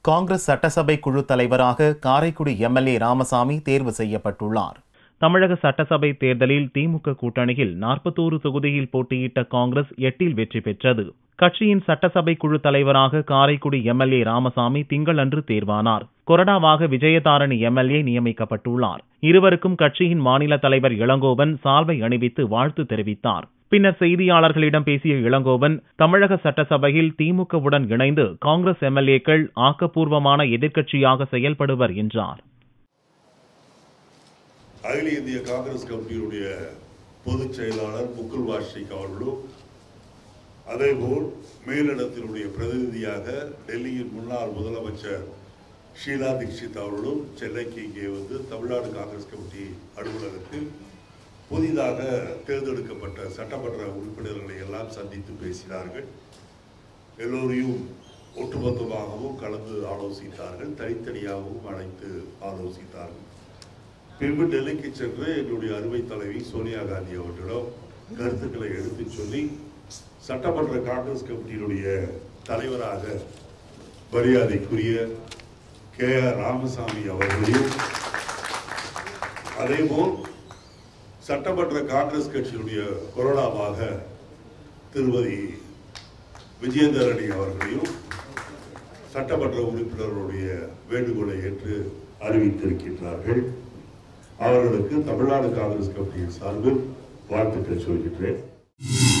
காங்கிரஸ் சட்டசபை குழு தலைவராக காரைக்குடி எம்எல்ஏ ராமசாமி தேர்வு செய்யப்பட்டுள்ளார் தமிழக சட்டசபை தேர்தலில் திமுக கூட்டணியில் நாற்பத்தோரு தொகுதியில் போட்டியிட்ட காங்கிரஸ் எட்டில் வெற்றி பெற்றது கட்சியின் சட்டசபை குழு தலைவராக காரைக்குடி எம்எல்ஏ ராமசாமி திங்களன்று தேர்வானார் கொறடாவாக விஜயதாரணி எம்எல்ஏ நியமிக்கப்பட்டுள்ளார் இருவருக்கும் கட்சியின் மாநில தலைவர் இளங்கோவன் சால்வை அணிவித்து வாழ்த்து தெரிவித்தார் பின்னர் செய்தியாளர்களிடம் பேசிய இளங்கோவன் தமிழக சட்டசபையில் திமுகவுடன் இணைந்து காங்கிரஸ் எம்எல்ஏக்கள் ஆக்கப்பூர்வமான எதிர்க்கட்சியாக செயல்படுவர் என்றார் அகில இந்திய காங்கிரஸ் கமிட்டியினுடைய பொதுச் செயலாளர் முகுல் வாஷிக் அவர்களும் அதேபோல் மேலிடத்தினுடைய பிரதிநிதியாக டெல்லியின் முன்னாள் முதலமைச்சர் ஷீலா தீட்சித் அவர்களும் சென்னைக்கு இங்கே வந்து தமிழ்நாடு காங்கிரஸ் கமிட்டி அலுவலகத்தில் புதிதாக தேர்ந்தெடுக்கப்பட்ட சட்டமன்ற உறுப்பினர்களை எல்லாம் சந்தித்து பேசினார்கள் எல்லோரையும் ஒட்டுமொத்தமாகவும் கலந்து ஆலோசித்தார்கள் தனித்தனியாகவும் அழைத்து ஆலோசித்தார்கள் பின்பு டெல்லிக்கு சென்று எங்களுடைய அருமை தலைவி சோனியா காந்தி அவர்களிடம் கருத்துக்களை எடுத்துச் சொல்லி சட்டமன்ற காங்கிரஸ் கமிட்டியினுடைய தலைவராக மரியாதைக்குரிய கே ஆர் ராமசாமி அவர்களையும் அதேபோல் சட்டமன்ற காங்கிரஸ் கட்சியினுடைய கொரோனாவாக திருமதி விஜயதரணி அவர்களையும் சட்டமன்ற உறுப்பினர்களுடைய வேண்டுகோளை ஏற்று அறிவித்திருக்கின்றார்கள் அவர்களுக்கு தமிழ்நாடு காங்கிரஸ் கமிட்டியின் சார்பில் வாழ்த்துக்கள் சொல்கின்றேன்